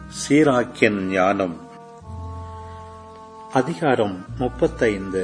சீராக்கின் ஞானம் அதிகாரம் முப்பத்தைந்து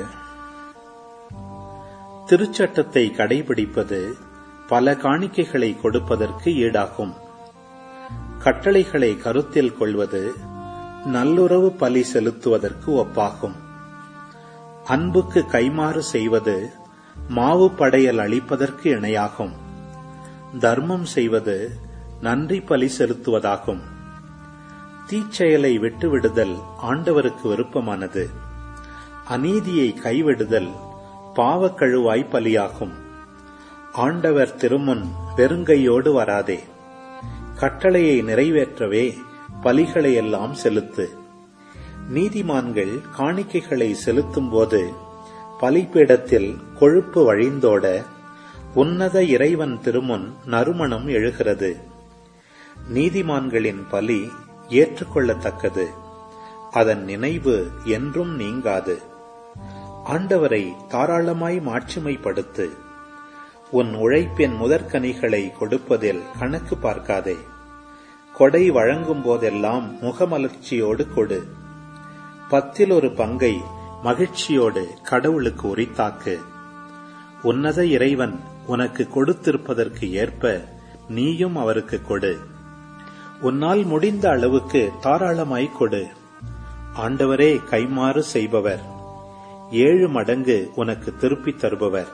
திருச்சட்டத்தை கடைபிடிப்பது பல காணிக்கைகளை கொடுப்பதற்கு ஈடாகும் கட்டளைகளை கருத்தில் கொள்வது நல்லுறவு பலி செலுத்துவதற்கு ஒப்பாகும் அன்புக்கு கைமாறு செய்வது மாவு படையல் அளிப்பதற்கு இணையாகும் தர்மம் செய்வது நன்றி பலி செலுத்துவதாகும் தீச்செயலை விட்டுவிடுதல் ஆண்டவருக்கு விருப்பமானது அநீதியை கைவிடுதல் பாவக்கழுவாய் பலியாகும் ஆண்டவர் திருமுன் வெறுங்கையோடு வராதே கட்டளையை நிறைவேற்றவே பலிகளை எல்லாம் செலுத்து நீதிமான்கள் காணிக்கைகளை செலுத்தும் போது பலிப்பீடத்தில் கொழுப்பு வழிந்தோட உன்னத இறைவன் திருமுன் நறுமணம் எழுகிறது நீதிமான்களின் பலி ஏற்றுக்கொள்ளத்தக்கது அதன் நினைவு என்றும் நீங்காது ஆண்டவரை தாராளமாய் மாட்சிமைப்படுத்து உன் உழைப்பின் முதற்கனிகளை கொடுப்பதில் கணக்கு பார்க்காதே கொடை வழங்கும் போதெல்லாம் முகமலர்ச்சியோடு கொடு பத்தில் ஒரு பங்கை மகிழ்ச்சியோடு கடவுளுக்கு உரித்தாக்கு உன்னத இறைவன் உனக்கு கொடுத்திருப்பதற்கு ஏற்ப நீயும் அவருக்கு கொடு உன்னால் முடிந்த அளவுக்கு தாராளமாய் கொடு ஆண்டவரே கைமாறு செய்பவர் ஏழு மடங்கு உனக்கு திருப்பித் தருபவர்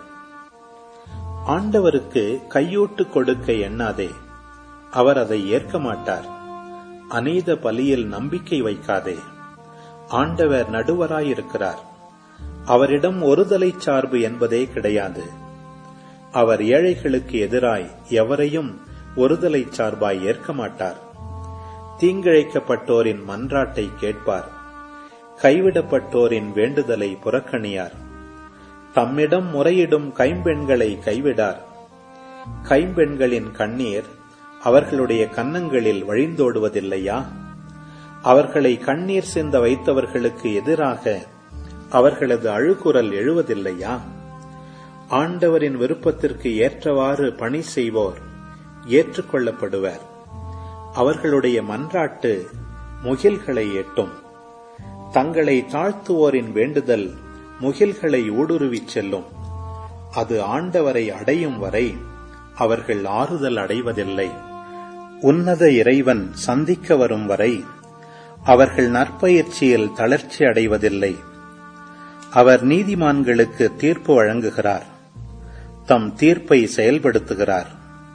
ஆண்டவருக்கு கையூட்டு கொடுக்க எண்ணாதே அவர் அதை ஏற்க மாட்டார் அநீத பலியில் நம்பிக்கை வைக்காதே ஆண்டவர் நடுவராயிருக்கிறார் அவரிடம் ஒருதலை சார்பு என்பதே கிடையாது அவர் ஏழைகளுக்கு எதிராய் எவரையும் ஒருதலை சார்பாய் ஏற்க மாட்டார் தீங்கிழைக்கப்பட்டோரின் மன்றாட்டை கேட்பார் கைவிடப்பட்டோரின் வேண்டுதலை புறக்கணியார் தம்மிடம் முறையிடும் கைம்பெண்களை கைவிடார் கைம்பெண்களின் கண்ணீர் அவர்களுடைய கன்னங்களில் வழிந்தோடுவதில்லையா அவர்களை கண்ணீர் சிந்த வைத்தவர்களுக்கு எதிராக அவர்களது அழுகுரல் எழுவதில்லையா ஆண்டவரின் விருப்பத்திற்கு ஏற்றவாறு பணி செய்வோர் ஏற்றுக்கொள்ளப்படுவர் அவர்களுடைய மன்றாட்டு முகில்களை எட்டும் தங்களை தாழ்த்துவோரின் வேண்டுதல் முகில்களை ஊடுருவிச் செல்லும் அது ஆண்டவரை அடையும் வரை அவர்கள் ஆறுதல் அடைவதில்லை உன்னத இறைவன் சந்திக்க வரும் வரை அவர்கள் நற்பயிற்சியில் தளர்ச்சி அடைவதில்லை அவர் நீதிமான்களுக்கு தீர்ப்பு வழங்குகிறார் தம் தீர்ப்பை செயல்படுத்துகிறார்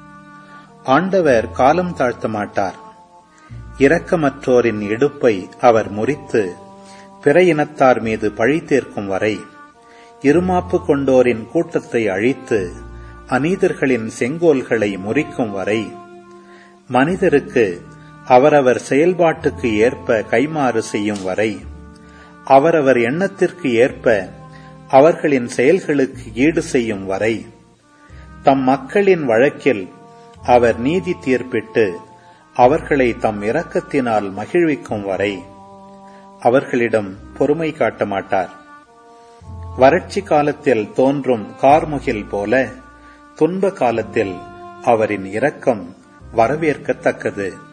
ஆண்டவர் காலம் தாழ்த்த மாட்டார் இரக்கமற்றோரின் இடுப்பை அவர் முறித்து பிற இனத்தார் மீது பழி தீர்க்கும் வரை இருமாப்பு கொண்டோரின் கூட்டத்தை அழித்து அநீதர்களின் செங்கோல்களை முறிக்கும் வரை மனிதருக்கு அவரவர் செயல்பாட்டுக்கு ஏற்ப கைமாறு செய்யும் வரை அவரவர் எண்ணத்திற்கு ஏற்ப அவர்களின் செயல்களுக்கு ஈடு செய்யும் வரை தம் மக்களின் வழக்கில் அவர் நீதி தீர்ப்பிட்டு அவர்களை தம் இரக்கத்தினால் மகிழ்விக்கும் வரை அவர்களிடம் பொறுமை காட்ட மாட்டார் வறட்சி காலத்தில் தோன்றும் கார்முகில் போல துன்ப காலத்தில் அவரின் இரக்கம் வரவேற்கத்தக்கது